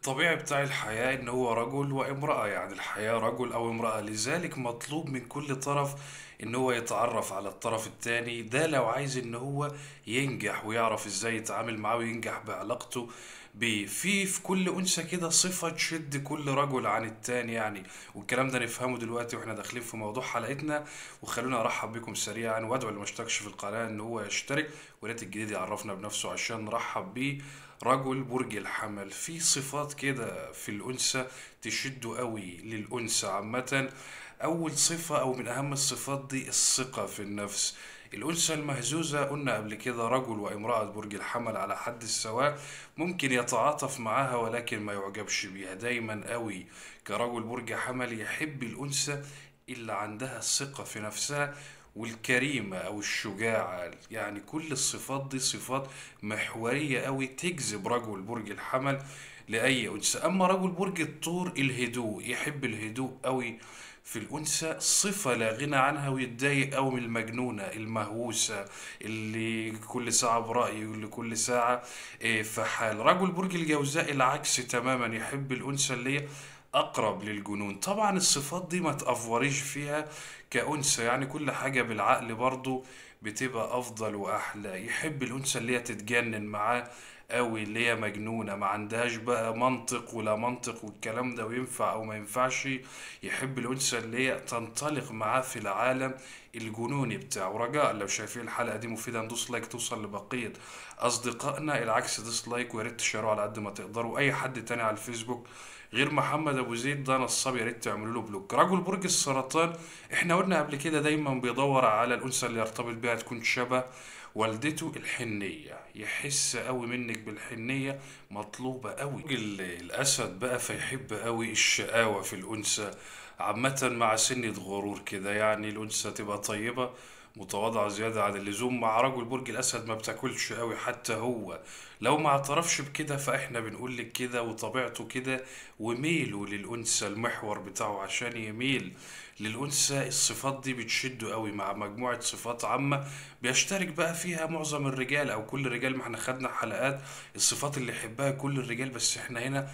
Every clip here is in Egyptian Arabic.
الطبيعي بتاع الحياة إن هو رجل وامرأة يعني الحياة رجل أو امرأة لذلك مطلوب من كل طرف إن هو يتعرف على الطرف التاني ده لو عايز إن هو ينجح ويعرف إزاي يتعامل معاه وينجح بعلاقته بيه في في كل أنثى كده صفة تشد كل رجل عن التاني يعني والكلام ده نفهمه دلوقتي واحنا داخلين في موضوع حلقتنا وخلونا أرحب بكم سريعا وأدعو اللي ما اشتركش في القناة إن هو يشترك وريت الجديد يعرفنا بنفسه عشان نرحب بيه رجل برج الحمل في صفات كده في الأنثى تشده قوي للأنثى عامة أول صفة أو من أهم الصفات دي الثقة في النفس الأنثى المهزوزة قلنا قبل كده رجل وامرأة برج الحمل على حد السواء ممكن يتعاطف معاها ولكن ما يعجبش بيها دايما قوي كرجل برج حمل يحب الأنثى اللي عندها الثقة في نفسها والكريمة أو الشجاعة يعني كل الصفات دي صفات محورية أوي تجذب رجل برج الحمل لأي أنثى أما رجل برج الثور الهدوء يحب الهدوء أوي في الأنثى صفة لا غنى عنها ويتضايق أوي من المجنونة المهووسة اللي كل ساعة برأي واللي كل ساعة إيه، في حال رجل برج الجوزاء العكس تماما يحب الأنثى اللي هي أقرب للجنون طبعا الصفات دي ما تأفوريش فيها كأنثى يعني كل حاجة بالعقل برضو بتبقى أفضل وأحلى يحب الأنثى اللي هي تتجنن معاه أوي اللي هي مجنونة ما عندهاش بقى منطق ولا منطق والكلام ده وينفع أو ما ينفعش يحب الأنثى اللي هي تنطلق معاه في العالم الجنوني بتاعه رجاء لو شايفين الحلقة دي مفيدة ندوس لايك توصل لبقية أصدقائنا العكس دوس لايك ويا ريت تشيروا على قد ما تقدروا أي حد تاني على الفيسبوك غير محمد ابو زيد ده نصاب يا ريت تعملوا له بلوك رجل برج السرطان احنا قلنا قبل كده دايما بيدور على الانثى اللي يرتبط بيها تكون شبه والدته الحنيه يحس قوي منك بالحنيه مطلوبه قوي ال- الاسد بقى فيحب قوي الشقاوه في الانثى عامه مع سنه غرور كده يعني الانثى تبقى طيبه متواضعة زيادة عن اللزوم مع رجل برج الأسد ما بتاكلش قوي حتى هو لو ما اعترفش بكده فإحنا بنقول لك كده وطبيعته كده وميله للأنثى المحور بتاعه عشان يميل للأنثى الصفات دي بتشده قوي مع مجموعة صفات عامة بيشترك بقى فيها معظم الرجال أو كل الرجال ما احنا خدنا حلقات الصفات اللي يحبها كل الرجال بس احنا هنا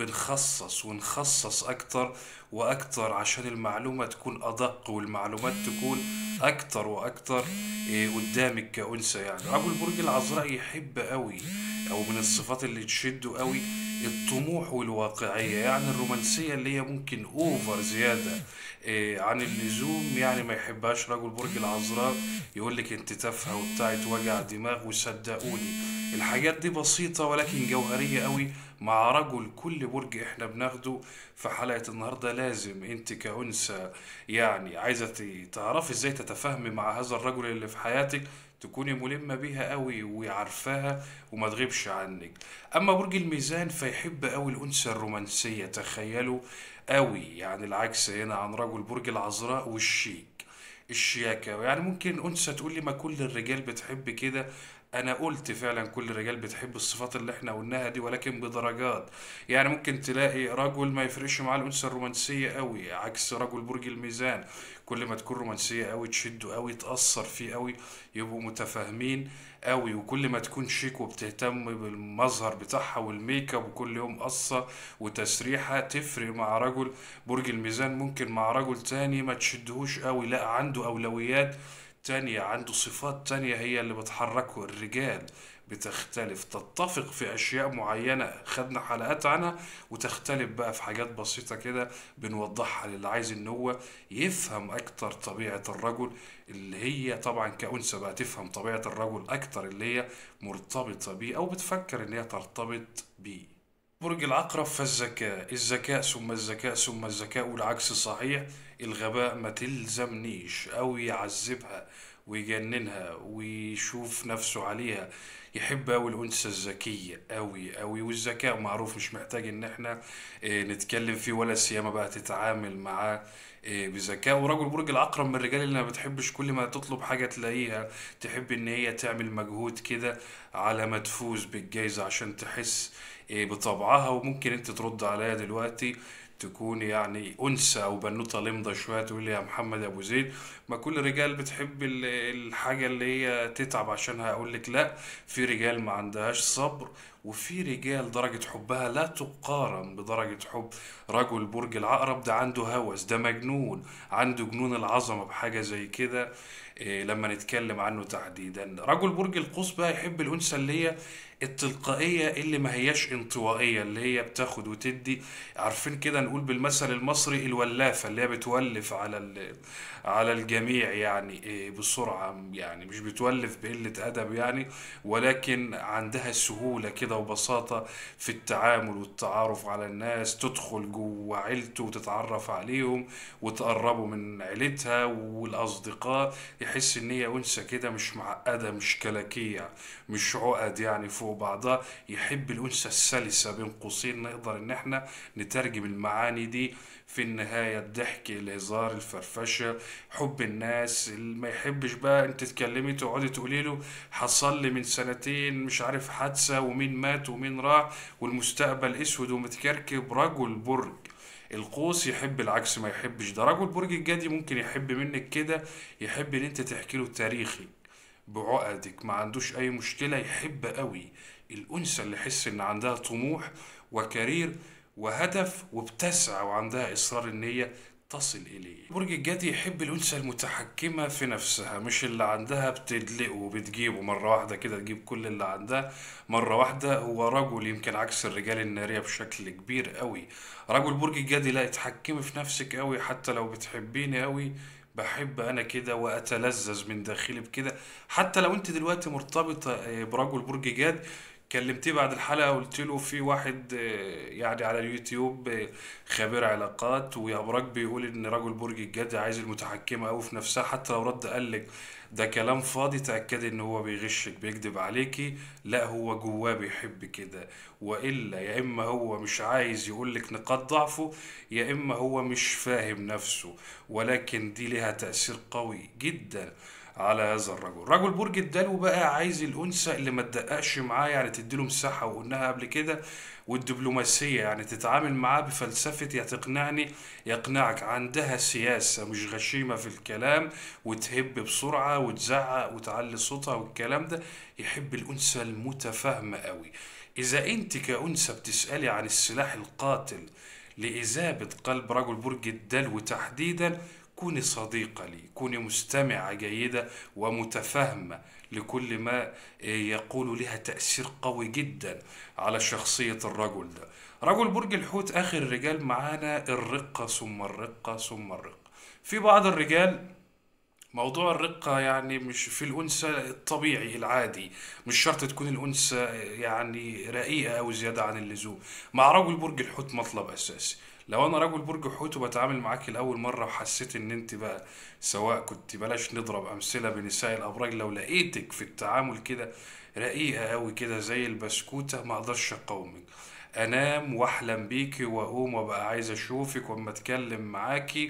بنخصص ونخصص أكتر وأكتر عشان المعلومة تكون أدق والمعلومات تكون أكتر وأكتر إيه، قدامك كأنثى يعني رجل برج العذراء يحب قوي أو من الصفات اللي تشده قوي الطموح والواقعية يعني الرومانسية اللي هي ممكن أوفر زيادة إيه، عن اللزوم يعني ما يحبهاش رجل برج العذراء يقول لك انت تافهة وبتاعت وجع دماغ وصدقوني الحاجات دي بسيطة ولكن جوهرية قوي مع رجل كل برج احنا بناخده في حلقة النهاردة لازم انت كأنثى يعني عايزة ت- تعرفي ازاي تتفاهمي مع هذا الرجل اللي في حياتك تكوني ملمة بيها قوي وعارفاها وما تغيبش عنك اما برج الميزان فيحب قوي الانثى الرومانسية تخيلوا قوي يعني العكس هنا عن رجل برج العذراء والشيك الشياكة يعني ممكن أنثى تقول لي ما كل الرجال بتحب كده أنا قلت فعلا كل الرجال بتحب الصفات اللي احنا قلناها دي ولكن بدرجات يعني ممكن تلاقي رجل ما يفرقش معاه الأنثى الرومانسية قوي عكس رجل برج الميزان كل ما تكون رومانسية قوي تشده قوي تأثر فيه قوي يبقوا متفاهمين قوي وكل ما تكون شيك وبتهتم بالمظهر بتاعها والميك اب وكل يوم قصة وتسريحة تفرق مع رجل برج الميزان ممكن مع رجل تاني ما تشدهوش قوي لا عنده أولويات تانية عنده صفات تانية هي اللي بتحركه الرجال بتختلف تتفق في أشياء معينة خدنا حلقات عنها وتختلف بقى في حاجات بسيطة كده بنوضحها للي عايز إن هو يفهم أكتر طبيعة الرجل اللي هي طبعا كأنثى بقى تفهم طبيعة الرجل أكتر اللي هي مرتبطة بيه أو بتفكر إن هي ترتبط بيه برج العقرب فالذكاء الذكاء ثم الذكاء ثم الذكاء والعكس صحيح الغباء ما تلزمنيش أو يعذبها ويجننها ويشوف نفسه عليها يحب أوي الأنثى الذكية أوي أوي والذكاء معروف مش محتاج إن احنا اه نتكلم فيه ولا سيما بقى تتعامل معاه اه بذكاء ورجل برج العقرب من الرجال اللي ما بتحبش كل ما تطلب حاجة تلاقيها تحب إن هي تعمل مجهود كده على ما تفوز بالجايزة عشان تحس إيه بطبعها وممكن انت ترد عليا دلوقتي تكون يعني انثى او بنوته لمضه شويه تقول لي يا محمد ابو زيد ما كل الرجال بتحب ال- الحاجه اللي هي تتعب عشانها اقول لك لا في رجال ما عندهاش صبر وفي رجال درجة حبها لا تقارن بدرجة حب رجل برج العقرب ده عنده هوس ده مجنون عنده جنون العظمة بحاجة زي كده إيه لما نتكلم عنه تحديدا رجل برج القوس بقى يحب الأنثى اللي هي التلقائية اللي ما هياش انطوائية اللي هي بتاخد وتدي عارفين كده نقول بالمثل المصري الولافة اللي هي بتولف على ال- على الجميع يعني إيه بسرعة يعني مش بتولف بقلة أدب يعني ولكن عندها سهولة كده وبساطة في التعامل والتعارف على الناس تدخل جوه عيلته وتتعرف عليهم وتقربوا من عيلتها والأصدقاء يحس إن هي أنثى كده مش معقدة مش كلاكيع مش عقد يعني فوق بعضها يحب الأنثى السلسة بين قوسين نقدر إن احنا نترجم المعاني دي في النهاية الضحك الهزار الفرفشة حب الناس اللي ما يحبش بقى انت تتكلمي تقعدي تقولي له حصل لي من سنتين مش عارف حادثة ومين مات ومين راح والمستقبل اسود ومتكركب رجل برج القوس يحب العكس ما يحبش ده رجل برج الجدي ممكن يحب منك كده يحب ان انت تحكي له تاريخي بعقدك ما عندوش اي مشكلة يحب قوي الانثى اللي يحس ان عندها طموح وكارير وهدف وبتسعى وعندها اصرار ان هي تصل اليه برج الجدي يحب الانثى المتحكمة في نفسها مش اللي عندها بتدلقه وبتجيبه مرة واحدة كده تجيب كل اللي عندها مرة واحدة هو رجل يمكن عكس الرجال النارية بشكل كبير قوي رجل برج الجدي لا اتحكمي في نفسك قوي حتى لو بتحبيني قوي بحب انا كده واتلذذ من داخلي بكده حتى لو انت دلوقتي مرتبطة آه، برجل برج جاد كلمتيه بعد الحلقة قلت له في واحد آه، يعني على اليوتيوب آه، خبير علاقات ويا براك بيقول ان رجل برج الجدي عايز المتحكمة قوي في نفسها حتى لو رد قال لك ده كلام فاضي تأكدي ان هو بيغشك بيكذب عليكي لا هو جواه بيحب كده والا يا اما هو مش عايز يقول لك نقاط ضعفه يا اما هو مش فاهم نفسه ولكن دي لها تأثير قوي جدا على هذا الرجل رجل برج الدلو بقى عايز الأنثى اللي ما تدققش معاه يعني تديله مساحة وقلناها قبل كده والدبلوماسية يعني تتعامل معاه بفلسفة يا تقنعني يقنعك عندها سياسة مش غشيمة في الكلام وتهب بسرعة وتزعق وتعلي صوتها والكلام ده يحب الأنثى المتفاهمة قوي إذا أنت كأنثى بتسألي عن السلاح القاتل لإذابة قلب رجل برج الدلو تحديدا كوني صديقة لي كوني مستمعة جيدة ومتفاهمة لكل ما يقول لها تأثير قوي جدا على شخصية الرجل ده رجل برج الحوت آخر الرجال معانا الرقة ثم الرقة ثم الرقة في بعض الرجال موضوع الرقة يعني مش في الأنثى الطبيعي العادي مش شرط تكون الأنثى يعني رقيقة أو زيادة عن اللزوم مع رجل برج الحوت مطلب أساسي لو أنا رجل برج حوت وبتعامل معاك لأول مرة وحسيت إن أنت بقى سواء كنت بلاش نضرب أمثلة بنساء الأبراج لو لقيتك في التعامل كده رقيقة أوي كده زي البسكوتة ما أقدرش أقاومك انام واحلم بيكي واقوم وابقى عايز اشوفك واما اتكلم معاكي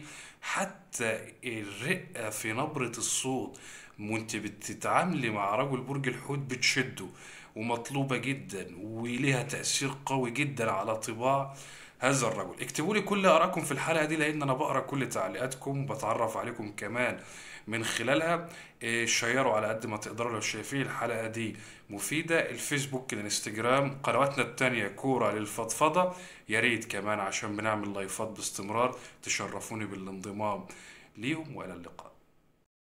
حتى الرقة في نبرة الصوت وانت بتتعاملي مع رجل برج الحوت بتشده ومطلوبة جدا وليها تأثير قوي جدا على طباع هذا الرجل اكتبوا لي كل آرائكم في الحلقة دي لأن أنا بقرأ كل تعليقاتكم وبتعرف عليكم كمان من خلالها إيه، شيروا على قد ما تقدروا لو شايفين الحلقة دي مفيدة الفيسبوك الانستجرام قنواتنا التانية كورة للفضفضة يا ريت كمان عشان بنعمل لايفات باستمرار تشرفوني بالانضمام ليهم وإلى اللقاء